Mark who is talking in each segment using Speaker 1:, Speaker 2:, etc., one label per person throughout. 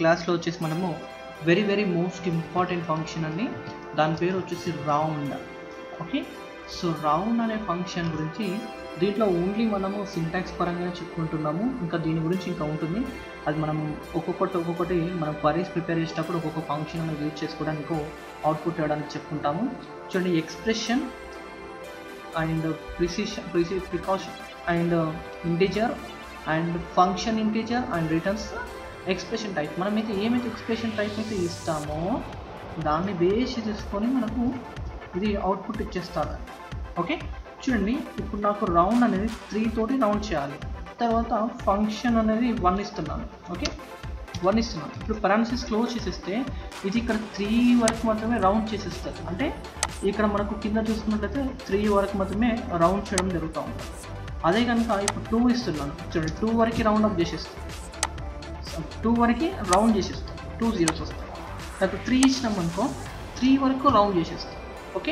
Speaker 1: క్లాస్లో వచ్చేసి మనము very very most important function అని దాని పేరు వచ్చేసి రౌండ్ ఓకే సో రౌండ్ అనే ఫంక్షన్ గురించి దీంట్లో ఓన్లీ మనము సింటాక్స్ పరంగానే చెప్పుకుంటున్నాము ఇంకా దీని గురించి ఇంకా ఉంటుంది అది మనం ఒక్కొక్కటి ఒక్కొక్కటి మనం క్వరీస్ ప్రిపేర్ చేసేటప్పుడు ఒక్కొక్క ఫంక్షన్ మనం యూజ్ చేసుకోవడానికి అవుట్పుట్ ఇవ్వడానికి చెప్పుకుంటాము చూడండి ఎక్స్ప్రెషన్ అండ్ ప్రిసిషన్ ప్రిసి precaution and integer and function integer and returns expression type మనం అయితే ఏమైతే ఎక్స్ప్రెషన్ టైప్ అయితే ఇస్తామో దాన్ని బేస్ తీసుకొని మనకు ఇది అవుట్పుట్ ఇచ్చేస్తారు ఓకే చూడండి ఇప్పుడు నాకు రౌండ్ అనేది త్రీ తోటి రౌండ్ చేయాలి తర్వాత ఫంక్షన్ అనేది వన్ ఇస్తున్నాను ఓకే వన్ ఇస్తున్నాను ఇప్పుడు పరాన్సిస్ క్లోజ్ చేసేస్తే ఇది ఇక్కడ త్రీ వరకు మాత్రమే రౌండ్ చేసేస్తుంది అంటే ఇక్కడ మనకు కింద చూసుకున్నట్లయితే త్రీ వరకు మాత్రమే రౌండ్ చేయడం జరుగుతూ ఉంటుంది అదే కనుక ఇప్పుడు టూ ఇస్తున్నాను చూడండి టూ వరకు రౌండ్ అప్ చేసేస్తాం టూ వరకు రౌండ్ చేసేస్తాం టూ జీరోస్ వస్తాయి తర్వాత త్రీ ఇచ్చినాం అనుకో త్రీ వరకు రౌండ్ చేసేస్తాం okay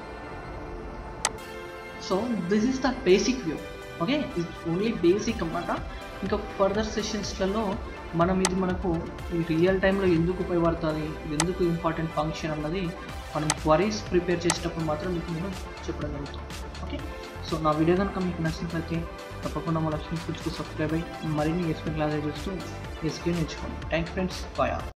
Speaker 1: so this is the basic view okay ఇది ఓన్లీ బేసిక్ అన్నమాట ఇంకా ఫర్దర్ సెషన్స్లలో మనం ఇది మనకు ఈ రియల్ టైంలో ఎందుకు ఉపయోగపడుతుంది ఎందుకు ఇంపార్టెంట్ ఫంక్షన్ అన్నది మనం క్వరీస్ ప్రిపేర్ చేసేటప్పుడు మాత్రం మీకు నేను చెప్పడం జరుగుతుంది ఓకే సో నా వీడియో కనుక మీకు నచ్చినట్లయితే తప్పకుండా మా లక్ష్మీ పుచ్చుకు సబ్స్క్రైబ్ అయ్యి మరిన్ని ఎస్పీ క్లాసెస్ చూస్తూ ఎస్పీ నేర్చుకోండి థ్యాంక్ ఫ్రెండ్స్ బాయ్